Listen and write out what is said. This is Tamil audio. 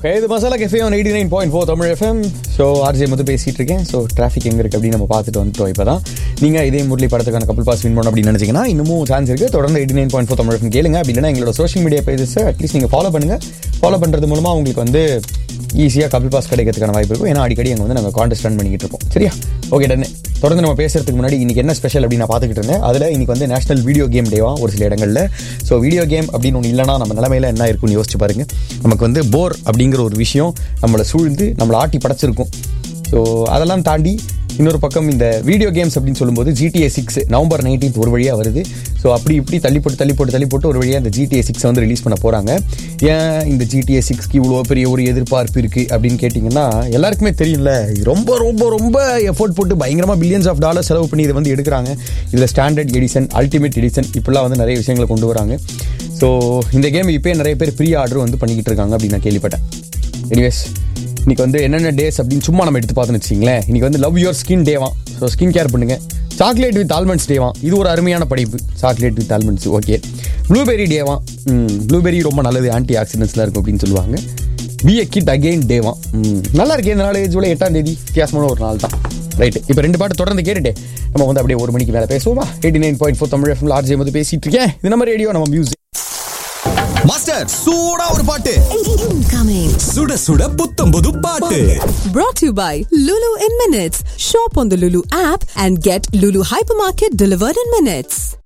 ஓகே இது masala cafe on eighty nine point four Tamil FM so RJ வந்து பேசிட்டு இருக்கேன் ஸோ டிராஃபிக் எங்கே இருக்குது அப்படின்னு நம்ம பார்த்துட்டு வந்துட்டோம் இப்போ தான் நீங்கள் இதே முரளி படத்துக்கான கப்பல் பாஸ் வின் பண்ணணும் அப்படின்னு நினச்சிங்கன்னா இன்னமும் சான்ஸ் இருக்குது தொடர்ந்து eighty nine point four Tamil FM கேளுங்க அப்படி இல்லைனா எங்களோட சோஷியல் மீடியா பேஜஸை அட்லீஸ்ட் நீங்கள் ஃபாலோ பண்ணுங்கள் ஃபாலோ பண்ணுறது மூலமாக உங்களுக்கு வந்து ஈஸியாக கபில் பாஸ் கிடைக்கிறதுக்கான வாய்ப்பு இருக்கும் ஏன்னா அடிக்கடி அங்கே வந்து நாங்கள் கான்டெஸ்ட் ரன் பண்ணிக்கிட்டு இருக்கோம் சரியா ஓகே டன் தொடர்ந்து நம்ம பேசுறதுக்கு முன்னாடி இன்னைக்கு என்ன ஸ்பெஷல் அப்படின்னு நான் பார்த்துக்கிட்டு இருந்தேன் அதில் இன்னைக்கு வந்து நேஷனல் வீடியோ கேம் டேவா ஒரு சில இடங்களில் ஸோ வீடியோ கேம் அப்படின்னு ஒன்று இல்லைனா நம்ம நிலமையில என்ன இருக்குன்னு யோசிச்சு பாருங்க நமக்கு வந்து போர் அப்படிங்கிற ஒரு விஷயம் நம்மளை சூழ்ந்து நம்மளை ஆட்டி படைச்சிருக்கும் ஸோ அதெல்லாம் தாண்டி இன்னொரு பக்கம் இந்த வீடியோ கேம்ஸ் அப்படின்னு சொல்லும்போது ஜிடிஏ சிக்ஸ் நவம்பர் நைன்டீன்த் ஒரு வழியாக வருது ஸோ அப்படி இப்படி தள்ளி போட்டு தள்ளி போட்டு தள்ளி போட்டு ஒரு வழியாக இந்த ஜிடிஏ சிக்ஸை வந்து ரிலீஸ் பண்ண போகிறாங்க ஏன் இந்த ஜிடிஏ சிக்ஸ்க்கு இவ்வளோ பெரிய ஒரு எதிர்பார்ப்பு இருக்குது அப்படின்னு கேட்டிங்கன்னா எல்லாருக்குமே தெரியும்ல இது ரொம்ப ரொம்ப ரொம்ப எஃபோர்ட் போட்டு பயங்கரமாக பில்லியன்ஸ் ஆஃப் டாலர் செலவு பண்ணி இதை வந்து எடுக்கிறாங்க இதில் ஸ்டாண்டர்ட் எடிஷன் அல்டிமேட் எடிஷன் இப்படிலாம் வந்து நிறைய விஷயங்களை கொண்டு வராங்க ஸோ இந்த கேம் இப்போயே நிறைய பேர் ப்ரீ ஆர்டர் வந்து பண்ணிக்கிட்டு இருக்காங்க அப்படின்னு நான் கேள்விப்பட்டேன் எனிவேஸ் இன்னைக்கு வந்து என்னென்ன டேஸ் அப்படின்னு சும்மா நம்ம எடுத்து பார்த்தோன்னு வச்சிங்களேன் இன்னைக்கு வந்து love your skin Deva so skin care பண்ணுங்க சாக்லேட் வித் ஆல்மண்ட்ஸ் டேவா இது ஒரு அருமையான படைப்பு chocolate with almonds okay blueberry Deva blueberry ரொம்ப நல்லது ஆன்டி ஆக்சிடென்ட்ஸ்லாம் இருக்கும் அப்படின்னு சொல்லுவாங்க be a kid again Deva நல்லா இருக்கு இந்த நாள் ஜூலை எட்டாம் தேதி வித்தியாசமான ஒரு நாள் தான் ரைட் இப்போ ரெண்டு பாட்டு தொடர்ந்து கேட்டுட்டு நம்ம வந்து அப்படியே ஒரு மணிக்கு மேலே பேசுவோமா eighty nine point four Tamil FM RJ வந்து பேசிட்டு இருக்கேன் இது நம்ம ரேடியோ நம்ம மியூசிக் மாஸ்டர் சூடா ஒரு பாட்டு Incoming. சுட சுட புத்தம் புது பாட்டு Brought to you by Lulu in Minutes. Shop on the Lulu app and get Lulu Hypermarket delivered in minutes.